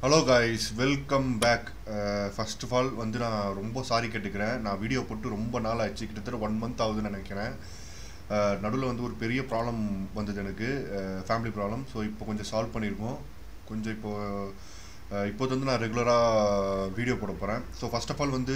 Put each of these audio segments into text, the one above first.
Hello guys welcome back first of all வந்து நான் ரொம்ப சாரி கேட்டுக்கிறேன் நான் வீடியோ போட்டு ரொம்ப நாள் ஆச்சு கிட்டத்தட்ட ஒன் மந்த் ஆகுதுன்னு நினைக்கிறேன் நடுவில் வந்து ஒரு பெரிய ப்ராப்ளம் வந்தது எனக்கு ஃபேமிலி ப்ராப்ளம் ஸோ இப்போ கொஞ்சம் சால்வ் பண்ணியிருக்கோம் கொஞ்சம் இப்போ அஹ், இப்போது வந்து நான் ரெகுலராக வீடியோ போட போகிறேன் ஸோ ஃபர்ஸ்ட் ஆஃப் ஆல் வந்து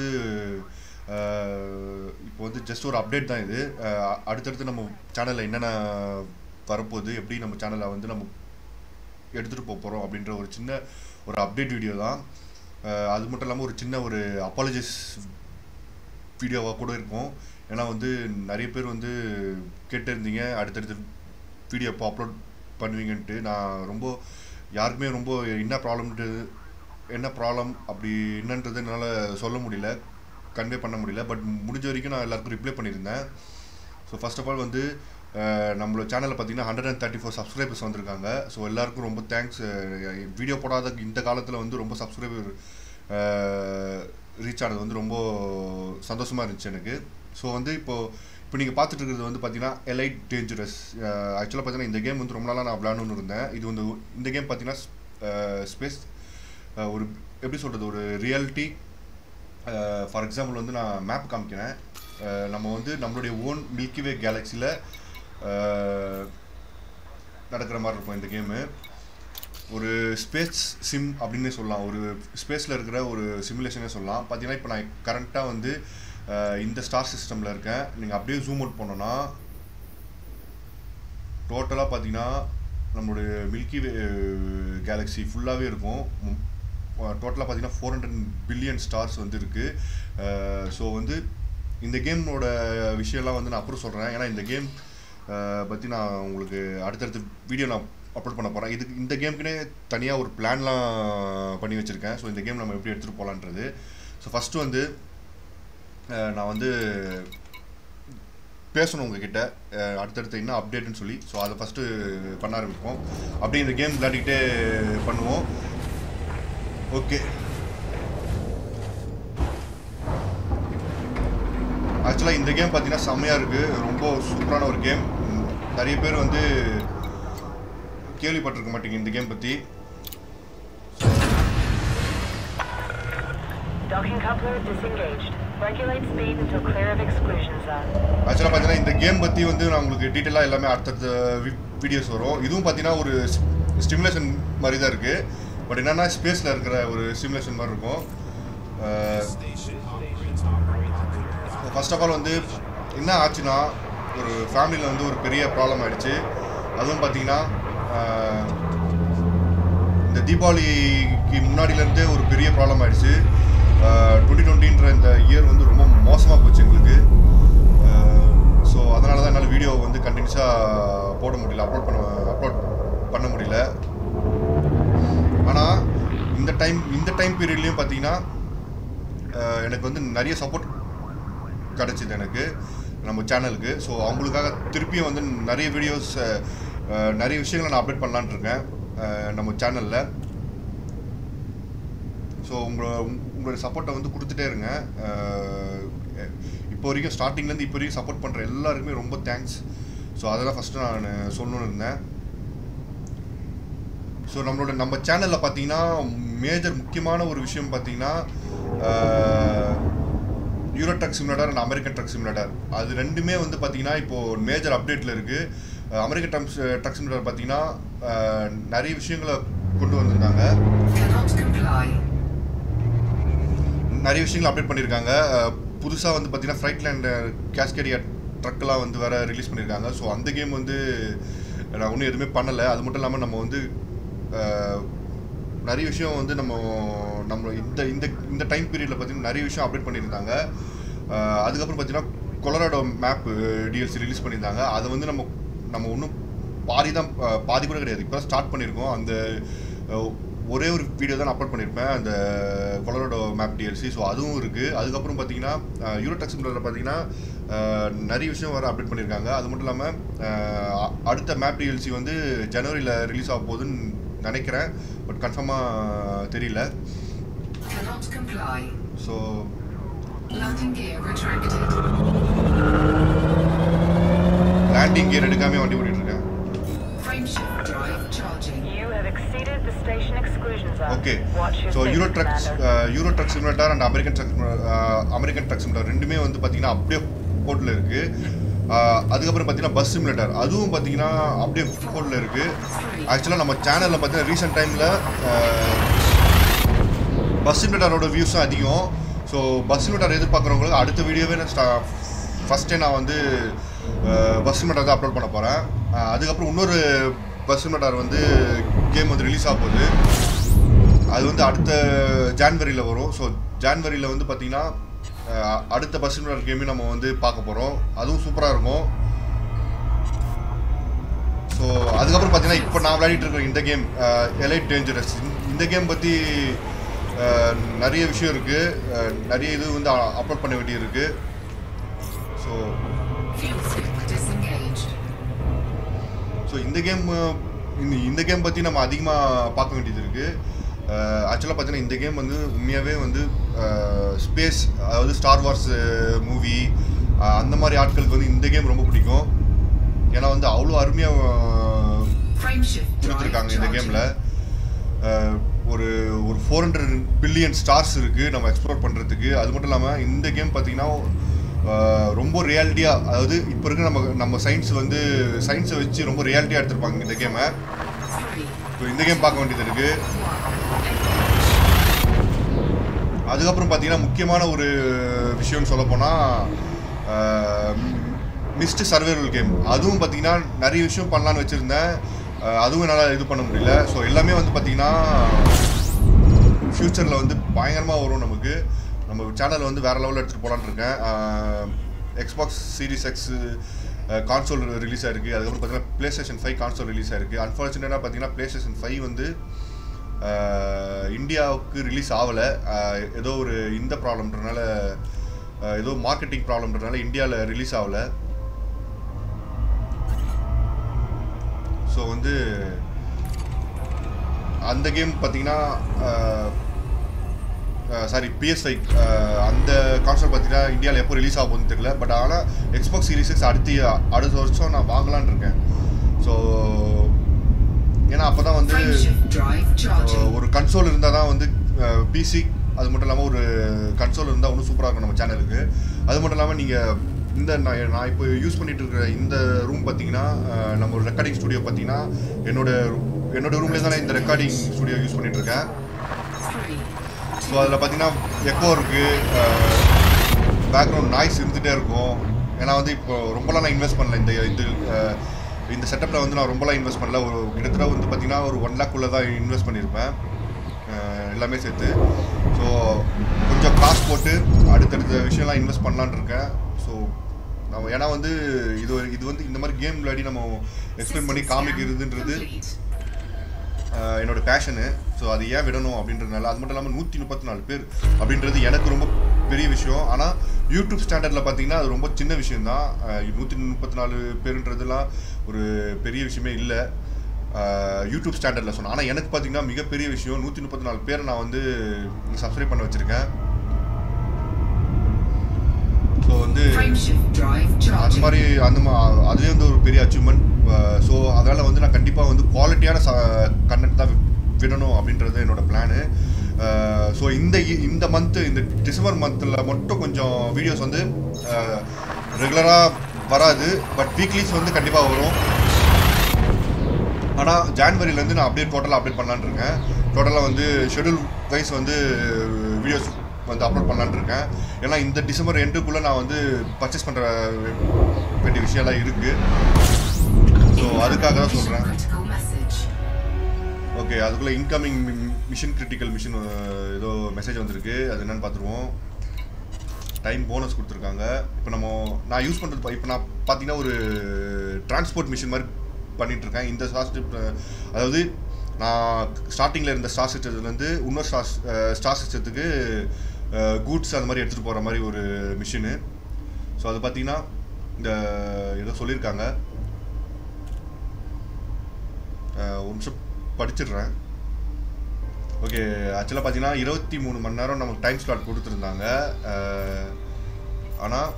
அஹ், இப்போ வந்து ஜஸ்ட் ஒரு அப்டேட் தான் இது அஹ், அடுத்தடுத்து நம்ம சேனலில் என்னென்ன வரப்போகுது எப்படி நம்ம சேனலை வந்து நம்ம எடுத்துகிட்டு போக போகிறோம் அப்படின்ற ஒரு சின்ன ஒரு அப்டேட் வீடியோ தான் அஹ் அது மட்டும் இல்லாமல் ஒரு சின்ன ஒரு அப்பாலஜிஸ் வீடியோவாக கூட இருக்கும் ஏன்னா வந்து நிறைய பேர் வந்து கேட்டு இருந்தீங்க அடுத்தடுத்து வீடியோ எப்போ அப்லோட் பண்ணுவீங்கன்ட்டு நான் ரொம்ப யாருக்குமே ரொம்ப என்ன ப்ராப்ளம்ன்ட்டு என்ன ப்ராப்ளம் அப்படி என்னன்றது என்னால் சொல்ல முடியல கன்வே பண்ண முடியல பட் முடிஞ்ச வரைக்கும் நான் எல்லாருக்கும் ரிப்ளை பண்ணியிருந்தேன் ஸோ ஃபர்ஸ்ட் ஆஃப் ஆல் வந்து அஹ், நம்மளோட சேனலில் பார்த்தீங்கன்னா hundred and thirty four subscribers வந்திருக்காங்க ஸோ எல்லாருக்கும் ரொம்ப தேங்க்ஸ் வீடியோ போடாத இந்த காலத்தில் வந்து ரொம்ப சப்ஸ்கிரைபர் ரீச் ஆனது வந்து ரொம்ப சந்தோஷமாக இருந்துச்சு எனக்கு ஸோ வந்து இப்போது இப்போ நீங்கள் பார்த்துட்டு இருக்கிறது வந்து பார்த்தீங்கன்னா எலைட் டேஞ்சரஸ் ஆக்சுவலாக பார்த்தீங்கன்னா இந்த கேம் வந்து ரொம்ப நாளாக நான் விளாடணும்னு இருந்தேன் இது வந்து இந்த கேம் பார்த்தீங்கன்னா ஸ்பேஸ் ஒரு எப்படி சொல்கிறது ஒரு ரியாலிட்டி ஃபார் எக்ஸாம்பிள் வந்து நான் மேப் காமிக்கிறேன் அஹ் நம்ம வந்து நம்மளுடைய ஓன் மில்கிவே கேலக்ஸியில் நடக்கிற மாதிரி இருக்கும் இந்த கேமு ஒரு ஸ்பேஸ் சிம் அப்படின்னே சொல்லலாம் ஒரு ஸ்பேஸில் இருக்கிற ஒரு சிமுலேஷனே சொல்லலாம் பார்த்தீங்கன்னா இப்போ நான் கரண்ட்டாக வந்து அஹ் இந்த ஸ்டார் சிஸ்டமில் இருக்கேன் நீங்கள் அப்படியே ஜூம் அவுட் பண்ணோன்னா டோட்டலாக பார்த்தீங்கன்னா நம்மளுடைய மில்கி வே கேலக்ஸி ஃபுல்லாகவே இருக்கும் டோட்டலாக பார்த்தீங்கன்னா ஃபோர் ஹண்ட்ரட் பில்லியன் ஸ்டார்ஸ் வந்து இருக்குது ஸோ வந்து இந்த கேமோட விஷயம்லாம் வந்து நான் அப்புறம் சொல்கிறேன் ஏன்னா இந்த கேம் பற்றி நான் உங்களுக்கு அடுத்தடுத்த வீடியோ நான் அப்லோட் பண்ண போகிறேன் இதுக்கு இந்த கேமுக்குனே தனியாக ஒரு பிளான்லாம் பண்ணி வச்சுருக்கேன் ஸோ இந்த கேம் நம்ம எப்படி எடுத்துகிட்டு போகலான்றது ஸோ ஃபஸ்ட்டு வந்து அஹ், நான் வந்து பேசணும் உங்ககிட்ட அஹ், அடுத்தடுத்து என்ன அப்டேட்னு சொல்லி ஸோ அதை ஃபஸ்ட்டு பண்ண ஆரம்பிப்போம் அப்படியே இந்த கேம் விளையாடிக்கிட்டே பண்ணுவோம் ஓகே ஆக்சுவலாக இந்த கேம் பார்த்தீங்கன்னா செம்மையாக இருக்குது ரொம்ப சூப்பரான ஒரு கேம் நிறைய பேர் வந்து கேள்விப்பட்டிருக்க மாட்டீங்க இந்த கேம் பற்றி Docking coupler disengaged. Regulate speed until clear of exclusion zone. ஆக்சுவலாக பார்த்தீங்கன்னா இந்த கேம் பற்றி வந்து நான் உங்களுக்கு டீட்டெயிலாக எல்லாமே அடுத்தடுத்த வீடியோஸ் வரும் இதுவும் பார்த்தீங்கன்னா ஒரு ஸ்டிமுலேஷன் மாதிரி தான் இருக்குது பட் என்னென்னா ஸ்பேஸில் இருக்கிற ஒரு ஸ்டிமுலேஷன் மாதிரி இருக்கும் ஃபர்ஸ்ட் ஆஃப் ஆல் வந்து என்ன ஆச்சுன்னா ஒரு ஃபேமிலியில் வந்து ஒரு பெரிய ப்ராப்ளம் ஆயிடுச்சு அதுவும் பார்த்தீங்கன்னா அஹ், இந்த தீபாவளிக்கு முன்னாடியிலேருந்தே ஒரு பெரிய ப்ராப்ளம் ஆயிடுச்சு டுவெண்ட்டி டுவெண்ட்டின்ற இந்த இயர் வந்து ரொம்ப மோசமாக போச்சு எங்களுக்கு ஸோ அதனால தான் என்னால் வீடியோ வந்து கண்டினியூஸாக போட முடியல அப்லோட் பண்ண அப்லோட் பண்ண முடியல ஆனால் இந்த டைம் இந்த டைம் பீரியட்லேயும் பார்த்தீங்கன்னா அஹ், எனக்கு வந்து நிறைய சப்போர்ட் கிடச்சிது எனக்கு நம்ம சேனலுக்கு ஸோ அவங்களுக்காக திருப்பியும் வந்து நிறைய வீடியோஸ் நிறைய விஷயங்களை நான் அப்டேட் பண்ணலான்னு இருக்கேன் அஹ், நம்ம சேனலில் ஸோ உங்களை உங்களோட சப்போர்ட்டை வந்து கொடுத்துட்டே இருங்க அஹ், இப்போ வரைக்கும் ஸ்டார்டிங்லேருந்து இப்போ வரைக்கும் சப்போர்ட் பண்ணுற எல்லாருக்குமே ரொம்ப தேங்க்ஸ் ஸோ அதை தான் ஃபஸ்ட்டு நான் சொல்லணும்னு இருந்தேன் ஸோ நம்மளோட நம்ம சேனலில் பார்த்தீங்கன்னா மேஜர் முக்கியமான ஒரு விஷயம் பார்த்தீங்கன்னா euro truck simulator and American truck simulator அது ரெண்டுமே வந்து பார்த்தீங்கன்னா இப்போது மேஜர் அப்டேட்டில் இருக்குது அமெரிக்கன் ட்ரக்ஸ் ட்ரக் சிமுலேட்டர் பார்த்தீங்கன்னா அஹ், நிறைய விஷயங்களை கொண்டு வந்திருக்காங்க Cannot comply. நிறைய விஷயங்கள் அப்டேட் பண்ணியிருக்காங்க புதுசாக வந்து பார்த்தீங்கன்னா ஃப்ரைட் லேண்ட் கேஸ்கேடியா ட்ரக்கெலாம் வந்து வேற ரிலீஸ் பண்ணியிருக்காங்க ஸோ அந்த கேம் வந்து நான் ஒன்றும் எதுவுமே பண்ணலை அது மட்டும் இல்லாமல் நம்ம வந்து அஹ், நிறைய விஷயம் வந்து நம்ம நம்ம இந்த இந்த இந்த டைம் பீரியடில் பார்த்தீங்கன்னா நிறைய விஷயம் அப்டேட் பண்ணியிருந்தாங்க அஹ், அதுக்கப்புறம் பார்த்தீங்கன்னா கொலராடோ மேப் டிஎல்சி ரிலீஸ் பண்ணியிருந்தாங்க அதை வந்து நம்ம நம்ம ஒன்றும் பாதி தான் அஹ், பாதி கூட கிடையாது இப்போ ஸ்டார்ட் பண்ணியிருக்கோம் அந்த அஹ், ஒரே ஒரு வீடியோ தான் அப்லோட் பண்ணியிருப்பேன் அந்த கொலராடோ மேப் டிஎல்சி ஸோ அதுவும் இருக்குது அதுக்கப்புறம் பார்த்தீங்கன்னா யூரோடெக் சிம்லரில் பார்த்தீங்கன்னா அஹ், நிறைய விஷயம் வர அப்டேட் பண்ணியிருக்காங்க அது மட்டும் இல்லாமல் அஹ், அடுத்த மேப் டிஎல்சி வந்து ஜனவரியில் ரிலீஸ் ஆக போகுதுன்னு நினைக்கிறேன் பட் கன்ஃபார்மாக தெரியல Cannot comply. So Landing gear retracted. Landing gear எடுக்காமே வண்டி ஓட்டிகிட்டு இருக்கேன் Frame shift drive charging. You have exceeded the station exclusion up. Okay Watch your so safety, euro truck Commander. Euro truck simulator and American truck American truck simulator ரெண்டுமே வந்து பார்த்தீங்கன்னா அப்படியே போர்ட்டில் இருக்குது அதுக்கப்புறம் பார்த்தீங்கன்னா பஸ் சிமுலேட்டர் அதுவும் பார்த்தீங்கன்னா அப்படியே போர்ட்டில் இருக்குது ஆக்சுவலாக நம்ம சேனலில் பார்த்தீங்கன்னா ரீசெண்ட் டைமில் பஸ் சிமுலேட்டரோட வியூஸும் அதிகம் ஸோ பஸ் சிமுலேட்டர் எதிர்பார்க்குறவங்களுக்கு அடுத்த வீடியோவே நான் ஸ்டா ஃபஸ்ட்டே நான் வந்து பஸ் சிமுலேட்டர் தான் அப்லோட் பண்ண போகிறேன் அதுக்கப்புறம் இன்னொரு பஸ் சிமுலேட்டர் வந்து கேம் வந்து ரிலீஸ் ஆக போகுது அது வந்து அடுத்த ஜான்வரியில் வரும் ஸோ ஜான்வரியில் வந்து பார்த்தீங்கன்னா அஹ், அடுத்த பஸ் சிமுலேட்டர் கேமையும் நம்ம வந்து பார்க்க போகிறோம் அதுவும் சூப்பராக இருக்கும் ஸோ அதுக்கப்புறம் பார்த்தீங்கன்னா இப்போ நான் விளையாடிட்டு இருக்கிற இந்த கேம் எலைட் டேஞ்சரஸ் இந்த கேம் பற்றி நிறைய விஷயம் இருக்குது நிறைய இது வந்து அப்லோட் பண்ண வேண்டியிருக்கு so Fuel stick disengaged. So இந்த கேம் இந்த இந்த கேம் பற்றி நம்ம அதிகமாக பார்க்க வேண்டியது இருக்குது ஆக்சுவலாக பார்த்தீங்கன்னா இந்த கேம் வந்து உண்மையாகவே வந்து ஸ்பேஸ் அதாவது ஸ்டார் வார்ஸ் மூவி அந்த மாதிரி ஆட்களுக்கு வந்து இந்த கேம் ரொம்ப பிடிக்கும் ஏன்னா வந்து அவ்வளோ அருமையாக Frame shift drive கொடுத்துருக்காங்க இந்த charging. கேமில் ஒரு ஒரு ஃபோர் ஹண்ட்ரட் பில்லியன் ஸ்டார்ஸ் இருக்குது நம்ம எக்ஸ்ப்ளோர் பண்ணுறதுக்கு அது மட்டும் இல்லாமல் இந்த கேம் பார்த்தீங்கன்னா அஹ், ரொம்ப ரியாலிட்டியாக அதாவது இப்போ இருக்க நம்ம நம்ம சயின்ஸ் வந்து சயின்ஸை வச்சு ரொம்ப ரியாலிட்டியாக எடுத்திருப்பாங்க இந்த கேமை Three, ஸோ இந்த கேம் பார்க்க வேண்டியது இருக்குது அதுக்கப்புறம் பார்த்தீங்கன்னா முக்கியமான ஒரு விஷயம்னு சொல்ல போனால் மிஸ்ட் சர்வைவல் கேம் அதுவும் பார்த்தீங்கன்னா நிறைய விஷயம் பண்ணலான்னு வச்சுருந்தேன் அஹ், அதுவும் என்னால் இது பண்ண முடியல ஸோ எல்லாமே வந்து பார்த்தீங்கன்னா ஃப்யூச்சரில் வந்து பயங்கரமாக வரும் நமக்கு நம்ம சேனலை வந்து வேறு லெவலில் எடுத்துகிட்டு போகலான்னு இருக்கேன் Xbox series X console release ஆயிருக்கு அதுக்கப்புறம் பார்த்தீங்கன்னா PlayStation five console release ஆயிருக்கு அன்ஃபார்ச்சுனேட்டாக பார்த்தீங்கன்னா ப்ளே ஸ்டேஷன் ஃபைவ் வந்து அஹ், இந்தியாவுக்கு ரிலீஸ் ஆகலை ஏதோ ஒரு இந்த ப்ராப்ளம்ன்றனால அஹ், ஏதோ மார்க்கெட்டிங் ப்ராப்ளம்ன்றனால இந்தியாவில் ரிலீஸ் ஆகலை ஸோ வந்து அந்த கேம் பார்த்தீங்கன்னா சாரி பிஎஸ் ஃபைவ் அந்த கான்செப்ட் பார்த்தீங்கன்னா இந்தியாவில் எப்போ ரிலீஸ் ஆக போகுதுன்னு தெரியல பட் ஆனால் எக்ஸ்பாக்ஸ் சீரிஸஸ் அடுத்த அடுத்த வருஷம் நான் வாங்கலான்னு இருக்கேன் ஸோ ஏன்னா அப்போ தான் வந்து frame shift drive charging. அஹ், ஒரு கன்சோல் இருந்தால் தான் வந்து பிசி அது மட்டும் இல்லாமல் ஒரு கன்சோல் இருந்தால் இன்னும் சூப்பராக இருக்கும் நம்ம சேனலுக்கு அது மட்டும் இல்லாமல் நீங்கள் இந்த நான் நான் இப்போ யூஸ் பண்ணிட்டு இருக்கிற இந்த ரூம் பார்த்தீங்கன்னா அஹ், நம்ம ஒரு ரெக்கார்டிங் ஸ்டுடியோ பார்த்தீங்கன்னா என்னோட என்னோட ரூம்லேயே தான் நான் இந்த ரெக்கார்டிங் ஸ்டுடியோ யூஸ் பண்ணிட்டு இருக்கேன் Three, ஸோ அதில் பார்த்தீங்கன்னா எக்கோ இருக்குது பேக்ரவுண்ட் நாய்ஸ் இருந்துகிட்டே இருக்கும் ஏன்னா வந்து இப்போ ரொம்பலாம் நான் இன்வெஸ்ட் பண்ணல இந்த இது அஹ், இந்த செட்டப்பில் வந்து நான் ரொம்பலாம் இன்வெஸ்ட் பண்ணல ஒரு கிட்டத்தட்ட வந்து பார்த்தீங்கன்னா ஒரு ஒன் லேக்குள்ளே தான் இன்வெஸ்ட் பண்ணியிருப்பேன் அஹ், எல்லாமே சேர்த்து ஸோ கொஞ்சம் காசு போட்டு அடுத்தடுத்த விஷயம்லாம் இன்வெஸ்ட் பண்ணலான்னு இருக்கேன் ஸோ நம்ம ஏன்னா வந்து இது ஒரு- இது வந்து இந்த மாதிரி கேம் விளையாடி நம்ம எக்ஸ்பிளைன் பண்ணி system scan காமிக்கிறதுன்றது complete. ஆஹ் என்னோட பேஷனு ஸோ அது ஏன் விடணும் அப்படின்றதுனால அது மட்டும் இல்லாமல் நூற்றி முப்பத்தி நாலு பேர் அப்படின்றது எனக்கு ரொம்ப பெரிய விஷயம் ஆனால் யூடியூப் ஸ்டாண்டர்டில் பார்த்தீங்கன்னா அது ரொம்ப சின்ன விஷயம்தான் நூற்றி முப்பத்தி நாலு பேருன்றதுலாம் ஒரு பெரிய விஷயமே இல்லை யூடியூப் ஸ்டாண்டர்டில் சொன்னேன் ஆனால் எனக்கு பார்த்தீங்கன்னா மிகப்பெரிய விஷயம் நூற்றி முப்பத்தி நாலு பேரை நான் வந்து சப்ஸ்கிரைப் பண்ண வச்சுருக்கேன் ஸோ வந்து Frame shift drive அந்த charging. மாதிரி அந்த மா அதுவே வந்து ஒரு பெரிய அச்சீவ்மெண்ட் ஸோ அதனால் வந்து நான் கண்டிப்பாக வந்து குவாலிட்டியான ச கண்டென்ட் தான் வி- விடணும் அப்படின்றது என்னோட பிளானு ஸோ இந்த இ- இந்த மந்த்து இந்த டிசம்பர் மந்தில் மட்டும் கொஞ்சம் வீடியோஸ் வந்து ரெகுலராக வராது பட் வீக்லிஸ் வந்து கண்டிப்பாக வரும் ஆனால் ஜான்வரிலேருந்து நான் அப்படியே டோட்டலாக அப்டேட் பண்ணலான்னு இருக்கேன் டோட்டலாக வந்து ஷெடியூல் வைஸ் வந்து வீடியோஸ் வந்து அப்லோட் பண்ணலான்னு இருக்கேன் ஏன்னா இந்த டிசம்பர் எண்டுக்குள்ளே நான் வந்து பர்ச்சேஸ் பண்ணுற வேண்டிய விஷயம்லாம் இருக்குது ஸோ அதுக்காக தான் Mission சொல்கிறேன் critical message. ஓகே அதுக்குள்ளே இன்கமிங் மிஷன் கிரிட்டிக்கல் மிஷின் ஏதோ மெசேஜ் வந்திருக்கு அது என்னன்னு பார்த்துருவோம் டைம் போனஸ் கொடுத்துருக்காங்க இப்போ நம்ம நான் யூஸ் பண்ணுறது இப்போ நான் பார்த்தீங்கன்னா ஒரு டிரான்ஸ்போர்ட் மிஷின் மாதிரி பண்ணிட்டு இருக்கேன் இந்த ஸ்டார் அதாவது நான் ஸ்டார்டிங்கில் இருந்த ஸ்டார் சிஸ்டத்துலேருந்து இன்னொரு ஸ்டார் ஸ்டார் சிஸ்டத்துக்கு கூட்ஸ் அந்த மாதிரி எடுத்துகிட்டு போகிற மாதிரி ஒரு மிஷினு ஸோ அது பார்த்தீங்கன்னா இந்த ஏதோ சொல்லியிருக்காங்க அஹ், ஒரு நிமிஷம் படிச்சிடுறேன் ஓகே ஆக்சுவலாக பார்த்தீங்கன்னா இருபத்தி மூணு மணி நேரம் நமக்கு டைம் ஸ்லாட் கொடுத்துருந்தாங்க ஆனால்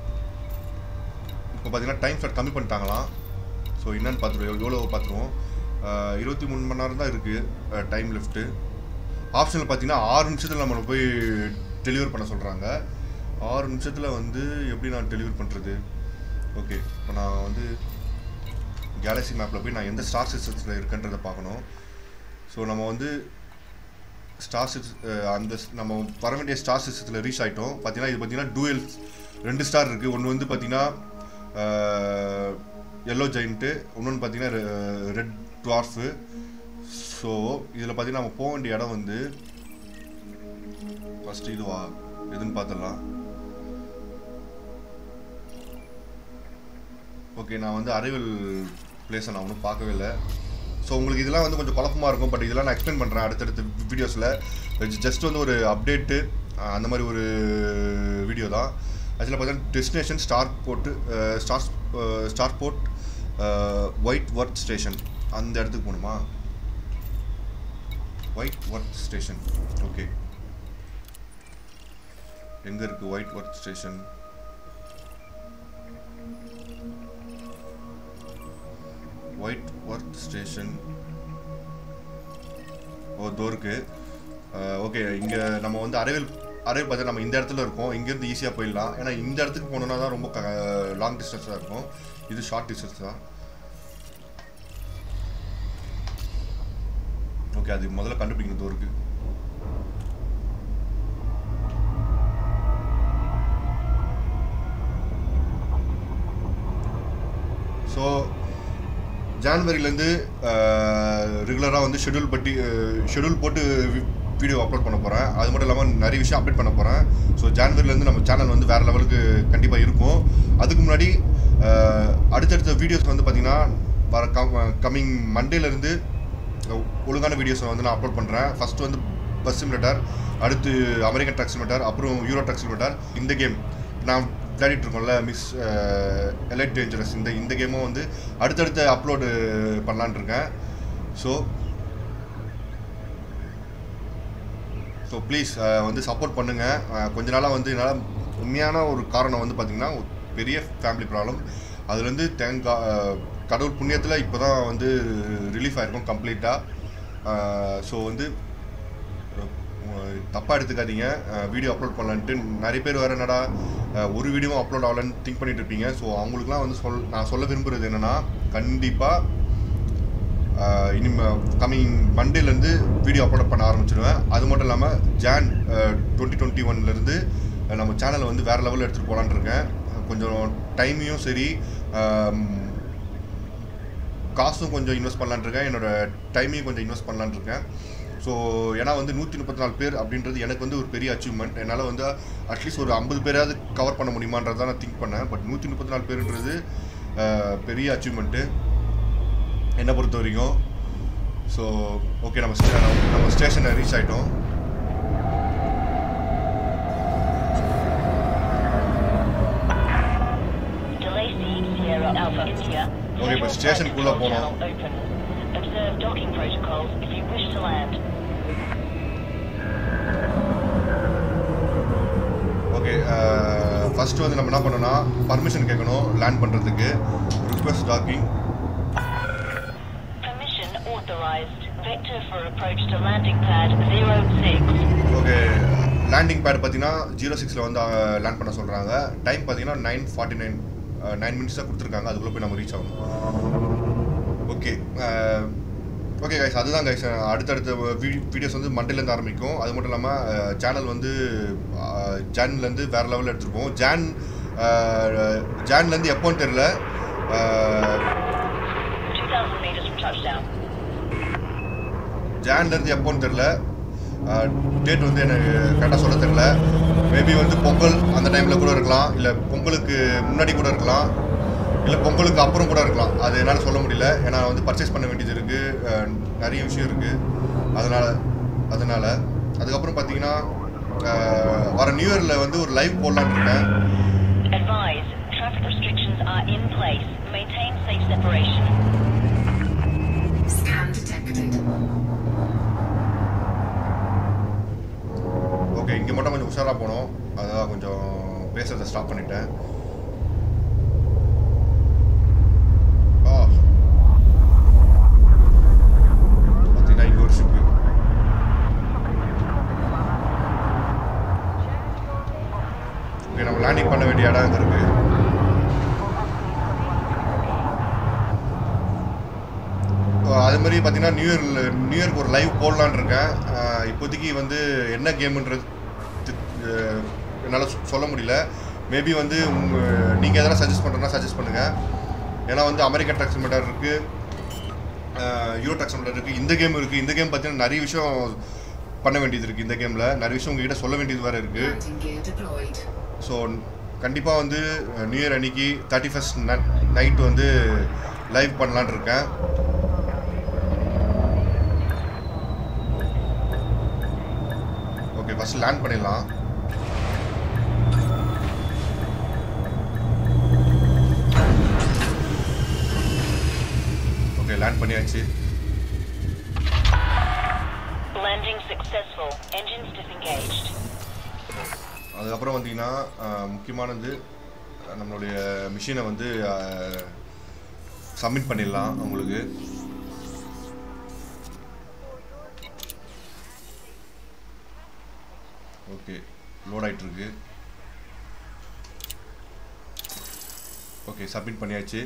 இப்போ பார்த்தீங்கன்னா டைம் ஸ்லாட் கம்மி பண்ணிட்டாங்களாம் ஸோ என்னன்னு பார்த்துருவோம் எவ்வளோ பார்த்துருவோம் இருபத்தி மூணு மணி நேரம் தான் இருக்குது டைம் லெஃப்ட்டு ஆப்ஷனில் பார்த்தீங்கன்னா ஆறு நிமிஷத்தில் நம்மளை போய் டெலிவர் பண்ண சொல்கிறாங்க ஆறு நிமிஷத்தில் வந்து எப்படி நான் டெலிவர் பண்ணுறது ஓகே இப்போ நான் வந்து கேலக்ஸி மேப்பில் போய் நான் எந்த ஸ்டார் சிஸ்டத்தில் இருக்கேன்றதை பார்க்கணும் ஸோ நம்ம வந்து ஸ்டார் சிக்ஸ் அந்த ஸ்- நம்ம வர வேண்டிய ஸ்டார் சிஸ்டத்தில் ரீச் ஆகிட்டோம் பார்த்தீங்கன்னா இது பார்த்தீங்கன்னா டூயல் ரெண்டு ஸ்டார் இருக்குது ஒன்று வந்து பார்த்தீங்கன்னா எல்லோ ஜெயிண்ட்டு இன்னொன்று பார்த்தீங்கன்னா ரெட் டுவார்ஃபு ஸோ இதில் பார்த்தீங்கன்னா நம்ம போக வேண்டிய இடம் வந்து ஃபஸ்ட்டு இதுவா எதுன்னு பார்த்துடலாம் ஓகே நான் வந்து அரைவல் பிளேஸை நான் ஒன்றும் பார்க்கவே இல்லை ஸோ உங்களுக்கு இதெல்லாம் வந்து கொஞ்சம் குழப்பமாக இருக்கும் பட் இதெல்லாம் நான் எக்ஸ்பிளைன் பண்ணுறேன் அடுத்தடுத்த வீடியோஸில் ஜஸ்ட் வந்து ஒரு அப்டேட்டு அந்த மாதிரி ஒரு வீடியோ தான் ஆக்சுவலாக பார்த்தீங்கன்னா டெஸ்டினேஷன் ஸ்டார் போட்டு star star port white work station அந்த இடத்துக்கு போகணுமா ஒயிட் ஒர்க் ஸ்டேஷன் ஓகே எங்கே இருக்குது white work station white work station oh தோ இருக்கு ஓகே இங்கே நம்ம வந்து அரைவில் அரைவில் பார்த்தா நம்ம இந்த இடத்துல இருக்கோம் இங்கேருந்து ஈஸியாக போயிடலாம் ஏன்னா இந்த இடத்துக்கு போனோம்னா தான் ரொம்ப லாங் டிஸ்டன்ஸாக இருக்கும் இது ஷார்ட் டிஸ்டன்ஸ் தான் ஓகே அது முதல்ல கண்டுபிடிக்கணும் தோ இருக்கு ஸோ ஜான்வரிலேருந்து ரெகுலராக வந்து ஷெட்யூல் பட்டி ஷெட்யூல் போட்டு வீடியோ அப்லோட் பண்ண போகிறேன் அது மட்டும் இல்லாமல் நிறைய விஷயம் அப்டேட் பண்ண போகிறேன் ஸோ ஜான்வரிலேருந்து நம்ம சேனல் வந்து வேறு லெவலுக்கு கண்டிப்பாக இருக்கும் அதுக்கு முன்னாடி அஹ், அடுத்தடுத்த வீடியோஸ் வந்து பார்த்திங்கன்னா வர கம்மிங் மண்டேலேருந்து ஒழுங்கான வீடியோஸை வந்து நான் அப்லோட் பண்ணுறேன் ஃபஸ்ட்டு வந்து பஸ் சிமுலேட்டர் அடுத்து அமெரிக்கன் ட்ரக் சிமுலேட்டர் அப்புறம் யூரோ ட்ரக் சிமுலேட்டர் இந்த கேம் நான் விளையாடிட்டு இருக்கோம்ல மிஸ் எலைட் டேஞ்சரஸ் இந்த இந்த கேமும் வந்து அடுத்தடுத்த அப்லோடு பண்ணலான்னு இருக்கேன் ஸோ ஸோ ப்ளீஸ் வந்து சப்போர்ட் பண்ணுங்கள் கொஞ்ச நாளாக வந்து என்னால் உண்மையான ஒரு காரணம் வந்து பார்த்திங்கன்னா ஒரு பெரிய ஃபேமிலி ப்ராப்ளம் அதுலேருந்து தேங்கா அஹ், கடவுள் புண்ணியத்தில் இப்போ தான் வந்து ரிலீஃப் ஆகிருக்கும் கம்ப்ளீட்டாக ஸோ வந்து தப்பாக எடுத்துக்காதீங்க வீடியோ அப்லோட் பண்ணலான்ட்டு நிறைய பேர் வேறு என்னடா அஹ், ஒரு வீடியோவும் அப்லோட் ஆகலன்னு திங்க் பண்ணிட்டு இருப்பீங்க ஸோ அவங்களுக்குலாம் வந்து சொல் நான் சொல்ல விரும்புகிறது என்னென்னா கண்டிப்பாக இனிமே கம்மிங் மண்டேலேருந்து வீடியோ அப்லோட் பண்ண ஆரம்பிச்சிடுவேன் அது மட்டும் இல்லாமல் ஜான் டுவெண்ட்டி டுவெண்ட்டி ஒன்லேருந்து நம்ம சேனலை வந்து வேறு லெவலில் எடுத்துகிட்டு போகலான்னு இருக்கேன் கொஞ்சம் டைமையும் சரி ஆம், காசும் கொஞ்சம் இன்வெஸ்ட் பண்ணலான்னு இருக்கேன் என்னோட டைமையும் கொஞ்சம் இன்வெஸ்ட் பண்ணலான்னு இருக்கேன் ஸோ ஏன்னா வந்து நூற்றி முப்பத்தி நாலு பேர் அப்படின்றது எனக்கு வந்து ஒரு பெரிய அச்சீவ்மெண்ட் என்னால் வந்து அட்லீஸ்ட் ஒரு ஐம்பது பேராவது கவர் பண்ண முடியுமான்றதை தான் நான் திங்க் பண்ணேன் பட் நூற்றி முப்பத்தி நாலு பேருன்றது அஹ், பெரிய அச்சீவ்மெண்ட்டு என்னை பொறுத்த வரைக்கும் ஸோ ஓகே நம்ம ஸ்டே- நம்ம ஸ்டேஷனை ரீச் ஆகிட்டோம் Delay C, Sierra Alpha India. Okay, but station குள்ள போனோம். Open. Observe docking protocols if you wish to land. Okay first வந்து நம்ம என்ன பண்ணோம்னா பர்மிஷன் கேட்கணும் லேண்ட் பண்ணுறதுக்கு request docking Permission authorized. Vector for approach to landing pad 06. Okay landing pad பார்த்தீங்கன்னா zero சிக்ஸில் வந்து லேண்ட் பண்ண சொல்கிறாங்க டைம் பார்த்தீங்கன்னா nine forty nine nine minutes தான் கொடுத்துருக்காங்க அதுக்குள்ளே போய் நம்ம ரீச் ஆகணும் ஓகே ஓகே கைஸ் அதுதான் கைஸ் அடுத்தடுத்த வீடியோஸ் வந்து மண்டேலேருந்து ஆரம்பிக்கும் அது மட்டும் இல்லாமல் சேனல் வந்து ஜான்லேருந்து வேறு லெவலில் எடுத்துருப்போம் ஜான் ஜான்லேருந்து எப்போன்னு தெரில 2,000 meters from touchdown. ஜான்லேருந்து எப்போன்னு தெரில டேட் வந்து எனக்கு கரெக்டாக சொல்ல தெரில மேபி வந்து பொங்கல் அந்த டைமில் கூட இருக்கலாம் இல்லை பொங்கலுக்கு முன்னாடி கூட இருக்கலாம் இல்லை பொங்கலுக்கு அப்புறம் கூட இருக்கலாம் அது என்னால் சொல்ல முடியல ஏன்னா வந்து பர்ச்சேஸ் பண்ண வேண்டியது இருக்குது நிறைய விஷயம் இருக்குது அதனால் அதனால் அதுக்கப்புறம் பார்த்தீங்கன்னா அஹ், வர நியூ இயரில் வந்து ஒரு லைவ் போடலான்னு இருக்கேன் Advise, traffic restrictions are in place. Maintain safe separation. Scan detected. Okay இங்கே மட்டும் கொஞ்சம் உஷாராக போனோம் அதான் கொஞ்சம் பேசுறதை ஸ்டாப் பண்ணிட்டேன் ஆ பார்த்தீங்கன்னா இங்கே ஒரு ஷிப்பு லேண்டிங் பண்ண வேண்டிய இடம் எங்கே இருக்குது அது மாதிரி பார்த்தீங்கன்னா நியூ இயர் நியூ இயர்க்கு ஒரு லைவ் போடலான்னு இருக்கேன் அஹ் இப்போதைக்கு வந்து என்ன கேம்ன்றது என்னால் சொல்ல முடியல மேபி வந்து நீங்கள் எதனா சஜஸ்ட் பண்ணுறதுனா சஜஸ்ட் பண்ணுங்கள் ஏன்னா வந்து அமெரிக்கன் ட்ரக் சிமெண்டர் இருக்குது யூரோ ட்ரக் சிமெண்டர் இருக்குது இந்த கேம் இருக்குது இந்த கேம் பார்த்தீங்கன்னா நிறைய விஷயம் பண்ண வேண்டியது இருக்குது இந்த கேமில் நிறைய விஷயம் உங்ககிட்ட சொல்ல வேண்டியது வேறு இருக்குது Landing gear deployed. ஸோ கண்டிப்பாக வந்து நியூ இயர் அன்னைக்கு தேர்ட்டி ஃபஸ்ட் நைட் வந்து லைவ் பண்ணலான்னு இருக்கேன் ஓகே ஃபஸ்ட் லேண்ட் பண்ணிடலாம் ஓகே லேண்ட் பண்ணியாச்சு Landing successful. Engines disengaged. அதுக்கப்புறம் வந்தீங்கன்னா அஹ், முக்கியமானது அஹ், நம்மளுடைய மிஷினை வந்து சப்மிட் பண்ணிடலாம் அவங்களுக்கு ஓகே லோட் ஆயிட்டு இருக்கு ஓகே சப்மிட் பண்ணியாச்சு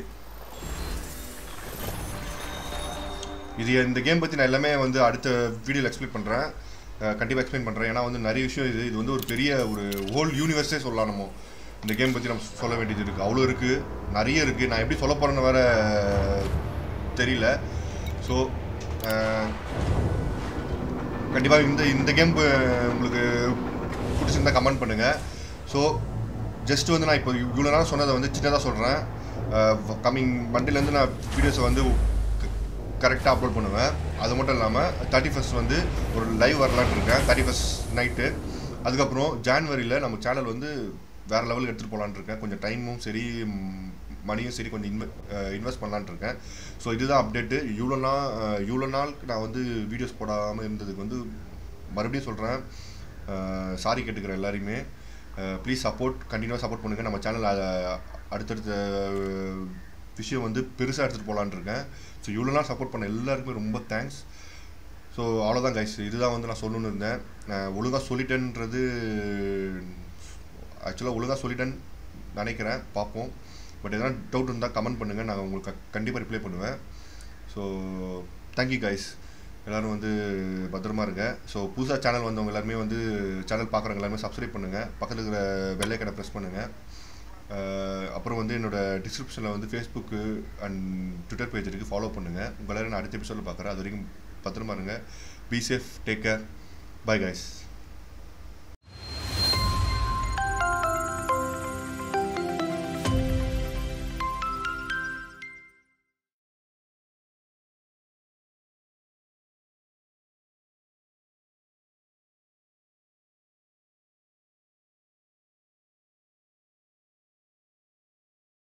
இது இந்த கேம் பற்றி நான் எல்லாமே வந்து அடுத்த வீடியோவில் எக்ஸ்பிளைன் பண்ணுறேன் கண்டிப்பாக எக்ஸ்பிளைன் பண்ணுறேன் ஏன்னா வந்து நிறைய விஷயம் இது இது வந்து ஒரு பெரிய ஒரு ஹோல் யூனிவர்ஸே சொல்லலாம் நம்ம இந்த கேம் பற்றி நம்ம சொல்ல வேண்டியது இருக்குது அவ்வளோ இருக்குது நிறைய இருக்குது நான் எப்படி சொல்ல போகிறேன்னு வேற தெரியல ஸோ கண்டிப்பாக இந்த இந்த கேம் உங்களுக்கு பிடிச்சிருந்தா கமெண்ட் பண்ணுங்கள் ஸோ ஜஸ்ட் வந்து நான் இப்போ இவ்வளோ நேரம் சொன்னதை வந்து சின்னதாக சொல்கிறேன் கம்மிங் மண்டேலேருந்து நான் வீடியோஸை வந்து கரெக்டாக அப்லோட் பண்ணுவேன் அது மட்டும் இல்லாமல் தேர்ட்டி ஃபஸ்ட் வந்து ஒரு லைவ் வரலான்னு இருக்கேன் தேர்ட்டி ஃபஸ்ட் நைட்டு அதுக்கப்புறம் ஜான்வரியில் நம்ம சேனல் வந்து வேறு லெவலுக்கு எடுத்துகிட்டு போகலான்னு இருக்கேன் கொஞ்சம் டைமும் சரி ம், மணியும் சரி கொஞ்சம் இன்வெ இன்வெஸ்ட் பண்ணலான்னு இருக்கேன் ஸோ இதுதான் அப்டேட்டு இவ்வளோ நாள் அஹ், இவ்வளோ நாள் நான் வந்து வீடியோஸ் போடாமல் இருந்ததுக்கு வந்து மறுபடியும் சொல்கிறேன் சாரி கேட்டுக்கிறேன் எல்லாரையுமே ப்ளீஸ் சப்போர்ட் கண்டினியூவாக சப்போர்ட் பண்ணுங்கள் நம்ம சேனல் அடுத்தடுத்த அஹ், விஷயம் வந்து பெருசாக எடுத்துகிட்டு போகலான்னு இருக்கேன் ஸோ இவ்வளோ நாள் சப்போர்ட் பண்ண எல்லாருக்குமே ரொம்ப தேங்க்ஸ் ஸோ அவ்வளோதான் கைஸ் இதுதான் வந்து நான் சொல்லணும்னு இருந்தேன் ஒழுங்காக சொல்லிட்டேன்றது ஆக்சுவலாக ஒழுங்காக சொல்லிட்டேன்னு நினைக்கிறேன் பார்ப்போம் பட் எதனா டவுட் இருந்தால் கமெண்ட் பண்ணுங்கள் நான் உங்களுக்கு கண்டிப்பாக ரிப்ளை பண்ணுவேன் ஸோ தேங்க்யூ கைஸ் எல்லோரும் வந்து பத்திரமா இருங்க ஸோ புதுசாக சேனல் வந்தவங்க எல்லாருமே வந்து சேனல் பார்க்குறவங்க எல்லாருமே சப்ஸ்கிரைப் பண்ணுங்கள் பக்கத்தில் இருக்கிற வெள்ளைக்கடை ப்ரெஸ் பண்ணுங்கள் அஹ் அப்புறம் வந்து என்னோட டிஸ்கிரிப்ஷனில் வந்து ஃபேஸ்புக்கு அண்ட் ட்விட்டர் பேஜ் இருக்குது ஃபாலோ பண்ணுங்கள் உங்கள் எல்லாரும் நான் அடுத்த எபிசோடில் பார்க்குறேன் அது வரைக்கும் பத்திரமா இருங்க be safe take care bye guys